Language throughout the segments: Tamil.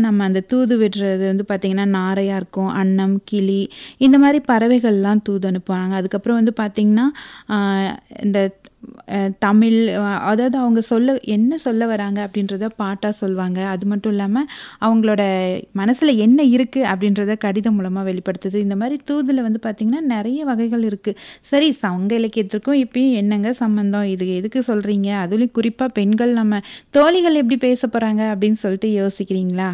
நம்ம அந்த தூது விடுறது வந்து பார்த்திங்கன்னா நாரையாக இருக்கும் அன்னம் கிளி இந்த மாதிரி பறவைகள்லாம் தூது அனுப்புவாங்க அதுக்கப்புறம் வந்து பார்த்திங்கன்னா ஆஹ், இந்த அஹ், தமிழ் அஹ், அதாவது அவங்க சொல்ல என்ன சொல்ல வராங்க அப்படின்றத பாட்டாக சொல்லுவாங்க அது மட்டும் இல்லாமல் அவங்களோட மனசில் என்ன இருக்குது அப்படின்றத கடிதம் மூலமாக வெளிப்படுத்துது இந்த மாதிரி தூதில் வந்து பார்த்திங்கன்னா நிறைய வகைகள் இருக்குது சரி சங்க இலக்கியத்திற்கும் இப்பயும் என்னங்க சம்மந்தம் இது எதுக்கு சொல்கிறீங்க அதுலேயும் குறிப்பாக பெண்கள் நம்ம தோழிகள் எப்படி பேச போகிறாங்க அப்படின்னு சொல்லிட்டு யோசிக்கிறீங்களா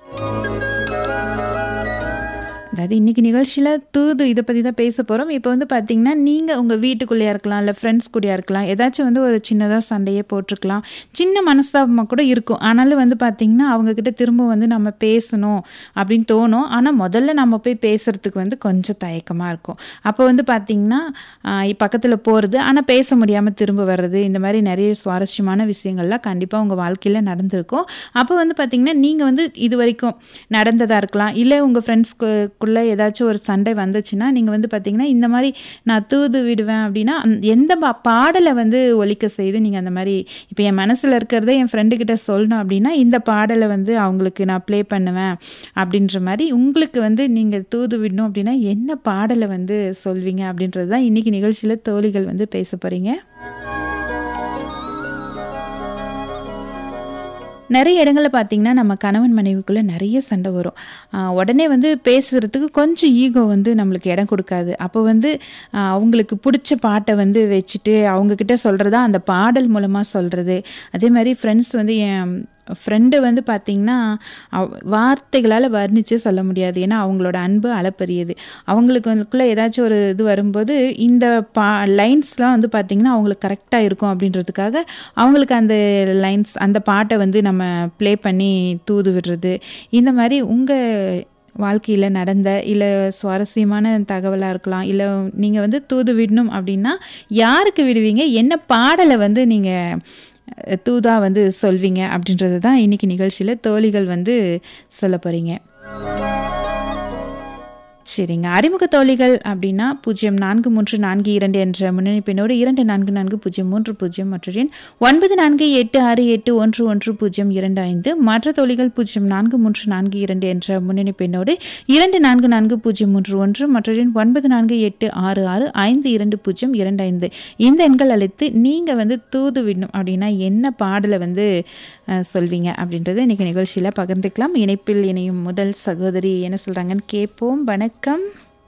அதாவது இன்னைக்கு நிகழ்ச்சியில் தூது இதை பற்றி தான் பேச போகிறோம் இப்போ வந்து பார்த்தீங்கன்னா நீங்கள் உங்கள் வீட்டுக்குள்ளேயா இருக்கலாம் இல்லை ஃப்ரெண்ட்ஸ் கூடயா இருக்கலாம் ஏதாச்சும் வந்து ஒரு சின்னதாக சண்டையே போட்டிருக்கலாம் சின்ன மனஸ்தாபமாக கூட இருக்கும் ஆனாலும் வந்து பார்த்தீங்கன்னா அவங்கக்கிட்ட திரும்ப வந்து நம்ம பேசணும் அப்படின்னு தோணும் ஆனால் முதல்ல நம்ம போய் பேசுகிறதுக்கு வந்து கொஞ்சம் தயக்கமாக இருக்கும் அப்போ வந்து பார்த்தீங்கன்னா பக்கத்தில் போகிறது ஆனால் பேச முடியாமல் திரும்ப வர்றது இந்த மாதிரி நிறைய சுவாரஸ்யமான விஷயங்கள்லாம் கண்டிப்பாக உங்கள் வாழ்க்கையில் நடந்திருக்கும் அப்போ வந்து பார்த்தீங்கன்னா நீங்கள் வந்து இது வரைக்கும் நடந்ததாக இருக்கலாம் இல்லை உங்கள் ஃப்ரெண்ட்ஸ்க்குள்ளே ஏதாச்சும் ஒரு சண்டை வந்துச்சுன்னா நீங்கள் வந்து பார்த்தீங்கன்னா இந்த மாதிரி நான் தூது விடுவேன் அப்படின்னா அந்த- எந்த பா- பாடலை வந்து ஒலிக்க செய்து நீங்கள் அந்த மாதிரி இப்போ என் மனசில் இருக்கிறத என் ஃப்ரெண்டுக்கிட்ட சொல்லணும் அப்படின்னா இந்த பாடலை வந்து அவங்களுக்கு நான் ப்ளே பண்ணுவேன் அப்படின்ற மாதிரி உங்களுக்கு வந்து நீங்கள் தூது விடணும் அப்படின்னா என்ன பாடலை வந்து சொல்வீங்க அப்படின்றது தான் இன்றைக்கி நிகழ்ச்சியில் தோழிகள் வந்து பேச போகிறீங்க நிறைய இடங்களில் பார்த்தீங்கன்னா நம்ம கணவன் மனைவிக்குள்ளே நிறைய சண்டை வரும் ஆஹ் உடனே வந்து பேசுகிறதுக்கு கொஞ்சம் ஈகோ வந்து நம்மளுக்கு இடம் கொடுக்காது அப்போ வந்து ஆஹ் அவங்களுக்கு பிடிச்ச பாட்டை வந்து வச்சுட்டு அவங்கக்கிட்ட சொல்கிறதா அந்த பாடல் மூலமாக சொல்கிறது அதே மாதிரி ஃப்ரெண்ட்ஸ் வந்து என் ஃப்ரெண்டு வந்து பார்த்திங்கன்னா அவ- வார்த்தைகளால் வர்ணித்து சொல்ல முடியாது ஏன்னா அவங்களோட அன்பு அளப்பரியது அவங்களுக்கு வந்துக்குள்ளே ஏதாச்சும் ஒரு இது வரும்போது இந்த பா லைன்ஸ்லாம் வந்து பார்த்திங்கன்னா அவங்களுக்கு கரெக்டாக இருக்கும் அப்படின்றதுக்காக அவங்களுக்கு அந்த லைன்ஸ் அந்த பாட்டை வந்து நம்ம ப்ளே பண்ணி தூது விடுறது இந்த மாதிரி உங்கள் வாழ்க்கையில் நடந்த இல்லை சுவாரஸ்யமான தகவலாக இருக்கலாம் இல்லை நீங்கள் வந்து தூது விடணும் அப்படின்னா யாருக்கு விடுவீங்க என்ன பாடலை வந்து நீங்கள் தூதா வந்து சொல்வீங்க அப்படின்றது தான் இன்னைக்கு நிகழ்ச்சியில் தோழிகள் வந்து சொல்ல போகிறீங்க சரிங்க அறிமுக தோழிகள் அப்படின்னா பூஜ்ஜியம் நான்கு மூன்று நான்கு இரண்டு என்ற முன்னணிப்பினோடு இரண்டு நான்கு நான்கு பூஜ்ஜியம் மூன்று பூஜ்ஜியம் மற்ற எண் ஒன்பது நான்கு எட்டு ஆறு எட்டு ஒன்று ஒன்று பூஜ்ஜியம் இரண்டு ஐந்து மற்ற தோழிகள் பூஜ்ஜியம் நான்கு மூன்று நான்கு இரண்டு என்ற முன்னணிப்பினோடு இரண்டு நான்கு நான்கு பூஜ்ஜியம் மூன்று ஒன்று மற்ற எண் ஒன்பது நான்கு எட்டு ஆறு ஆறு ஐந்து இரண்டு பூஜ்ஜியம் இரண்டு ஐந்து இந்த எண்கள் அழைத்து நீங்கள் வந்து தூது விடணும் அப்படின்னா என்ன பாடலை வந்து அஹ், சொல்வீங்க அப்படின்றத இன்னைக்கு நிகழ்ச்சியில் பகிர்ந்துக்கலாம் இணைப்பில் இணையும் முதல் சகோதரி என்ன சொல்கிறாங்கன்னு கேட்போம் வணக்கம்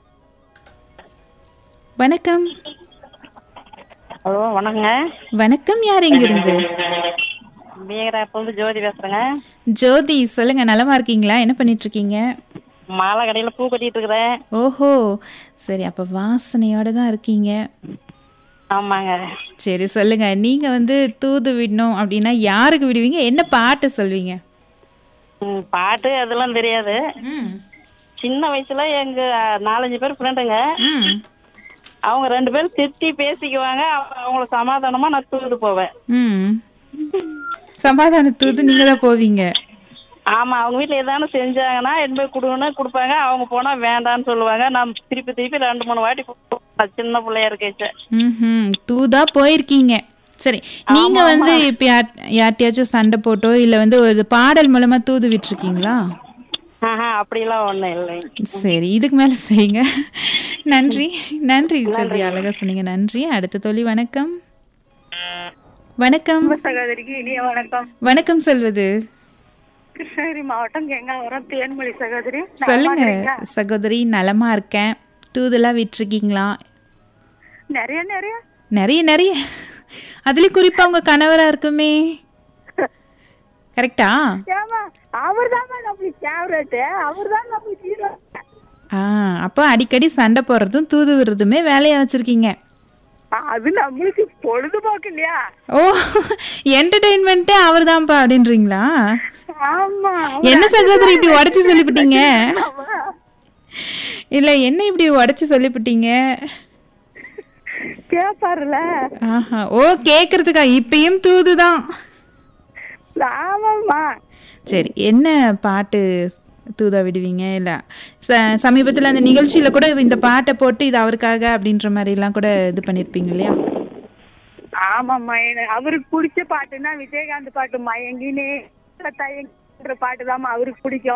வணக்கம் ஹலோ வணக்கங்க வணக்கம் யார் எங்கிருந்து பீகராப்ப வந்து ஜோதி பேசுறேங்க ஜோதி சொல்லுங்க நலமா இருக்கீங்களா என்ன பண்ணிட்டு இருக்கீங்க மாலை கடையில பூ கட்டிட்டு இருக்கிறேன் ஓஹோ சரி அப்ப வாசனையோட தான் இருக்கீங்க ஆமாங்க சரி சொல்லுங்க நீங்க வந்து தூது விடணும் அப்படின்னா யாருக்கு விடுவீங்க என்ன பாட்டு சொல்வீங்க ம், பாட்டு அதெல்லாம் தெரியாது ம் சின்ன வயசுல எங்க நாலஞ்சு பேர் ஃப்ரெண்டுங்க ம் அவங்க ரெண்டு பேரும் திட்டி பேசிக்குவாங்க அவங்க- அவங்கள சமாதானமா நான் தூது போவேன் ம் சமாதான தூது நீங்க தான் போவீங்க ஆமா அவங்க வீட்டுல ஏதானு செஞ்சாங்கன்னா என் போய் கொடுங்கன்னு கொடுப்பாங்க அவங்க போனா வேண்டான்னு சொல்லுவாங்க நான் திருப்பி திருப்பி ரெண்டு மூணு வாட்டி போவேன். சின்ன பிள்ளையா இருக்கேச்சு ம் தூதா போயிருக்கீங்க சரி நீங்க வந்து இப்ப யார் யார்ட்டையாச்சும் சண்டை போட்டோ இல்ல வந்து ஒரு பாடல் மூலமா தூது விட்டுருக்கீங்களா ஆஹா அப்படிலாம் ஒண்ணும் இல்லை சரி இதுக்கு மேல செய்யுங்க நன்றி நன்றி சரி அழகா சொன்னீங்க நன்றி அடுத்த தோழி வணக்கம் வணக்கம் சகோதரிக்கு இனிய வணக்கம் வணக்கம் சொல்வது கிருஷ்ணகிரி மாவட்டம் கெங்காவரம் தேன்மொழி சகோதரி சொல்லுங்க சகோதரி நலமா இருக்கேன் தூதெல்லாம் விட்டுருக்கீங்களா நிறைய நிறைய நிறைய நிறைய அதுலயும் குறிப்பா உங்க கணவரா இருக்குமே கரெக்டா ஏமா அவர் தாங்க நம்மளுக்கு ஃபேவரட் அவர் தான் நம்மளுக்கு ஹீரோ ஆ அப்போ அடிக்கடி சண்டை போடுறதும் தூது விடுறதுமே வேலையா வச்சிருக்கீங்க அது நம்மளுக்கு பொழுதுபோக்கு இல்லையா ஓ என்டர்டெயின்மெண்ட்டே அவர் தான்ப்பா அப்படின்றீங்களா ஆமா என்ன சகோதரி இப்படி உடைச்சு சொல்லிவிட்டீங்க இல்ல என்ன இப்படி உடைச்சு சொல்லிவிட்டீங்க கேப்பாருல ஆஹா ஓ கேக்குறதுக்கா இப்பயும் தூதுதான் ஆமாம்மா சரி என்ன பாட்டு தூதா விடுவீங்க இல்ல ச சமீபத்துல அந்த நிகழ்ச்சியில கூட இந்த பாட்டை போட்டு இது அவருக்காக அப்படின்ற மாதிரி எல்லாம் கூட இது பண்ணிருப்பீங்க இல்லையா ஆமாம்மா எனக்கு அவருக்கு பிடிச்ச பாட்டுன்னா விஜயகாந்த் பாட்டு மயங்கினே தயங்கின்ற பாட்டு அவருக்கு பிடிக்கும்